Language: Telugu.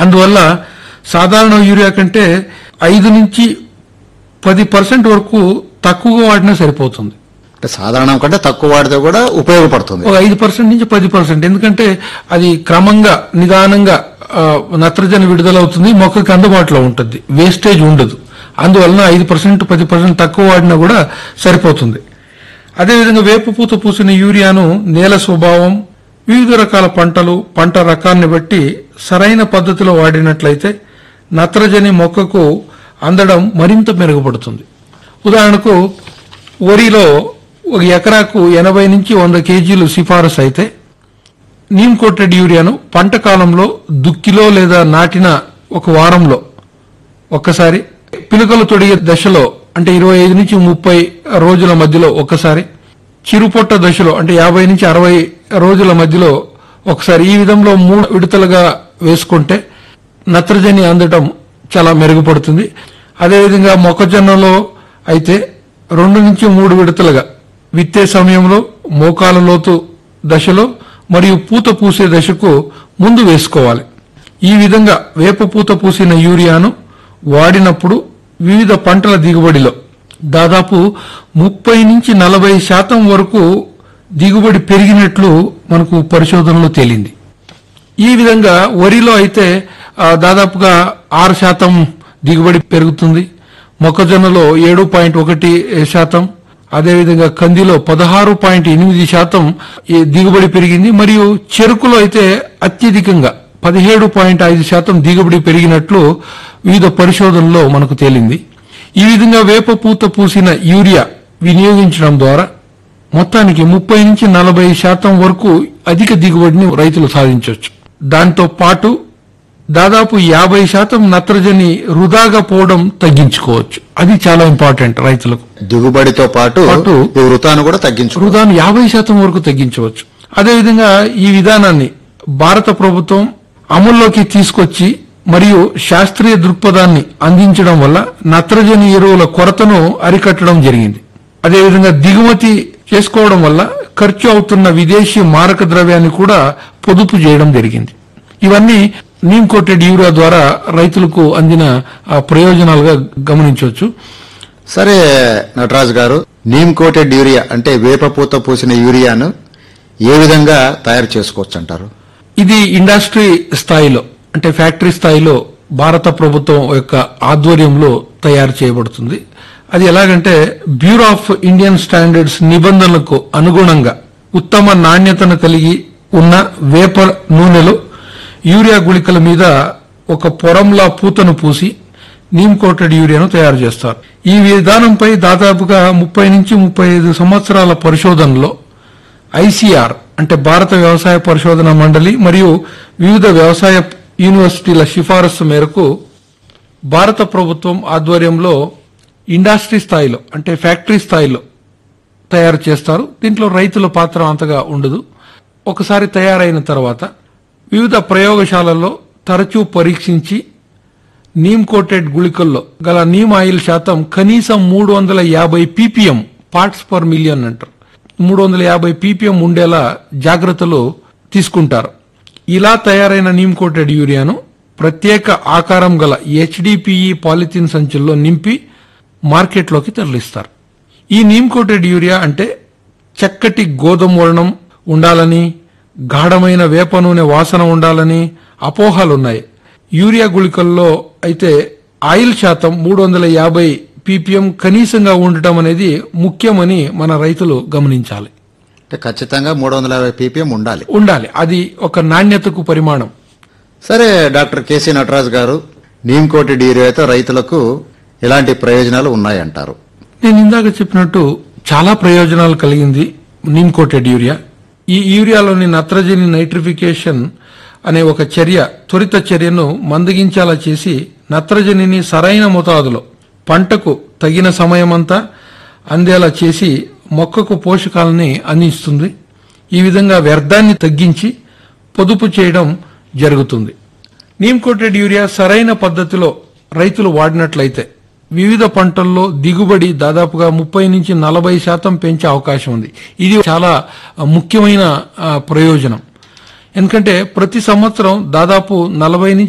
అందువల్ల సాధారణ యూరియా కంటే ఐదు నుంచి పది పర్సెంట్ వరకు తక్కువగా వాడినా సరిపోతుంది అంటే సాధారణం కంటే తక్కువ వాడితే కూడా ఉపయోగపడుతుంది ఒక ఐదు పర్సెంట్ నుంచి పది పర్సెంట్ ఎందుకంటే అది క్రమంగా నిదానంగా ఆ, నత్రజని విడుదలవుతుంది మొక్కకి అందుబాటులో ఉంటుంది వేస్టేజ్ ఉండదు అందువలన ఐదు పర్సెంట్ పది పర్సెంట్ తక్కువ వాడినా కూడా సరిపోతుంది అదేవిధంగా వేప పూత పూసిన యూరియాను నేల స్వభావం వివిధ రకాల పంటలు పంట రకాన్ని బట్టి సరైన పద్ధతిలో వాడినట్లయితే నత్రజని మొక్కకు అందడం మరింత మెరుగుపడుతుంది ఉదాహరణకు వరిలో ఒక ఎకరాకు ఎనభై నుంచి వంద కేజీలు సిఫారసు అయితే నీమ్ కోటెడ్ యూరియాను పంట కాలంలో దుక్కిలో లేదా నాటిన ఒక వారంలో ఒక్కసారి పిలుకలు తొడిగే దశలో అంటే ఇరవై ఐదు నుంచి ముప్పై రోజుల మధ్యలో ఒక్కసారి చిరుపొట్ట దశలో అంటే యాభై నుంచి అరవై రోజుల మధ్యలో ఒకసారి ఈ విధంలో మూడు విడతలుగా వేసుకుంటే నత్రజని అందటం చాలా మెరుగుపడుతుంది అదేవిధంగా మొక్కజొన్నలో అయితే రెండు నుంచి మూడు విడతలుగా విత్తే సమయంలో మోకాల లోతు దశలో మరియు పూత పూసే దశకు ముందు వేసుకోవాలి ఈ విధంగా వేప పూత పూసిన యూరియాను వాడినప్పుడు వివిధ పంటల దిగుబడిలో దాదాపు ముప్పై నుంచి నలభై శాతం వరకు దిగుబడి పెరిగినట్లు మనకు పరిశోధనలో తేలింది ఈ విధంగా వరిలో అయితే ఆ, దాదాపుగా ఆరు శాతం దిగుబడి పెరుగుతుంది మొక్కజొన్నలో ఏడు పాయింట్ ఒకటి శాతం అదేవిధంగా కందిలో పదహారు పాయింట్ ఎనిమిది శాతం ఈ దిగుబడి పెరిగింది మరియు చెరుకులో అయితే అత్యధికంగా పదిహేడు పాయింట్ ఐదు శాతం దిగుబడి పెరిగినట్లు వివిధ పరిశోధనలో మనకు తేలింది ఈ విధంగా వేప పూత పూసిన యూరియా వినియోగించడం ద్వారా మొత్తానికి ముప్పై నుంచి నలభై శాతం వరకు అధిక దిగుబడిని రైతులు సాధించవచ్చు దాంతో పాటు దాదాపు యాభై శాతం నత్రజని వృధాగా పోవడం తగ్గించుకోవచ్చు అది చాలా ఇంపార్టెంట్ రైతులకు దిగుబడితో పాటు పాటు ఈ వృతాన్ని కూడా తగ్గించు వృధాను యాభై శాతం వరకు తగ్గించవచ్చు అదేవిధంగా ఈ విధానాన్ని భారత ప్రభుత్వం అమల్లోకి తీసుకొచ్చి మరియు శాస్త్రీయ దృక్పథాన్ని అందించడం వల్ల నత్రజని ఎరువుల కొరతను అరికట్టడం జరిగింది అదేవిధంగా దిగుమతి చేసుకోవడం వల్ల ఖర్చు అవుతున్న విదేశీ మారక ద్రవ్యాన్ని కూడా పొదుపు చేయడం జరిగింది ఇవన్నీ నీమ్ కోటెడ్ యూరియా ద్వారా రైతులకు అందిన ఆ, ప్రయోజనాలుగా గమనించవచ్చు సరే నటరాజు గారు నీమ్ కోటెడ్ యూరియా అంటే వేపపూత పూసిన యూరియాను ఏ విధంగా తయారు చేసుకోవచ్చు అంటారు ఇది ఇండస్ట్రీ స్థాయిలో అంటే ఫ్యాక్టరీ స్థాయిలో భారత ప్రభుత్వం యొక్క ఆధ్వర్యంలో తయారు చేయబడుతుంది అది ఎలాగంటే బ్యూరో ఆఫ్ ఇండియన్ స్టాండర్డ్స్ నిబంధనలకు అనుగుణంగా ఉత్తమ నాణ్యతను కలిగి ఉన్న వేప నూనెలో యూరియా గుళికల మీద ఒక పొరంలా పూతను పూసి నీమ్ కోటెడ్ యూరియాను తయారు చేస్తారు ఈ విధానంపై దాదాపుగా ముప్పై నుంచి ముప్పై ఐదు సంవత్సరాల పరిశోధనలో ఐసీఆర్ అంటే భారత వ్యవసాయ పరిశోధన మండలి మరియు వివిధ వ్యవసాయ యూనివర్సిటీల సిఫారసు మేరకు భారత ప్రభుత్వం ఆధ్వర్యంలో ఇండస్ట్రీ స్థాయిలో అంటే ఫ్యాక్టరీ స్థాయిలో తయారు చేస్తారు దీంట్లో రైతుల పాత్ర అంతగా ఉండదు ఒకసారి తయారైన తర్వాత వివిధ ప్రయోగశాలల్లో తరచూ పరీక్షించి నీమ్ కోటెడ్ గుళికల్లో గల నీమ్ ఆయిల్ శాతం కనీసం మూడు వందల యాభై పీపీఎం పార్ట్స్ పర్ మిలియన్ అంటారు మూడు వందల యాభై పీపీఎం ఉండేలా జాగ్రత్తలు తీసుకుంటారు ఇలా తయారైన నీమ్ కోటెడ్ యూరియాను ప్రత్యేక ఆకారం గల హెచ్డిపిఈ పాలిథిన్ సంచుల్లో నింపి మార్కెట్లోకి తరలిస్తారు ఈ నీమ్ కోటెడ్ యూరియా అంటే చక్కటి గోధుమ వర్ణం ఉండాలని గాఢమైన వేప నూనె వాసన ఉండాలని అపోహలున్నాయి యూరియా గుళికల్లో అయితే ఆయిల్ శాతం మూడు వందల యాభై పీపీఎం కనీసంగా ఉండటం అనేది ముఖ్యమని మన రైతులు గమనించాలి అంటే ఖచ్చితంగా మూడు వందల యాభై పీపీఎం ఉండాలి ఉండాలి అది ఒక నాణ్యతకు పరిమాణం సరే డాక్టర్ కేసీ నటరాజు గారు నీమ్ కోటెడ్ యూరియాతో రైతులకు ఎలాంటి ప్రయోజనాలు ఉన్నాయంటారు నేను ఇందాక చెప్పినట్టు చాలా ప్రయోజనాలు కలిగింది నీమ్ కోటెడ్ యూరియా ఈ యూరియాలోని నత్రజని నైట్రిఫికేషన్ అనే ఒక చర్య త్వరిత చర్యను మందగించేలా చేసి నత్రజనిని సరైన మోతాదులో పంటకు తగిన సమయమంతా అందేలా చేసి మొక్కకు పోషకాలని అందిస్తుంది ఈ విధంగా వ్యర్థాన్ని తగ్గించి పొదుపు చేయడం జరుగుతుంది నీమ్ కోటెడ్ యూరియా సరైన పద్ధతిలో రైతులు వాడినట్లయితే వివిధ పంటల్లో దిగుబడి దాదాపుగా ముప్పై నుంచి నలభై శాతం పెంచే అవకాశం ఉంది ఇది చాలా ముఖ్యమైన ఆ, ప్రయోజనం ఎందుకంటే ప్రతి సంవత్సరం దాదాపు నలభై నుంచి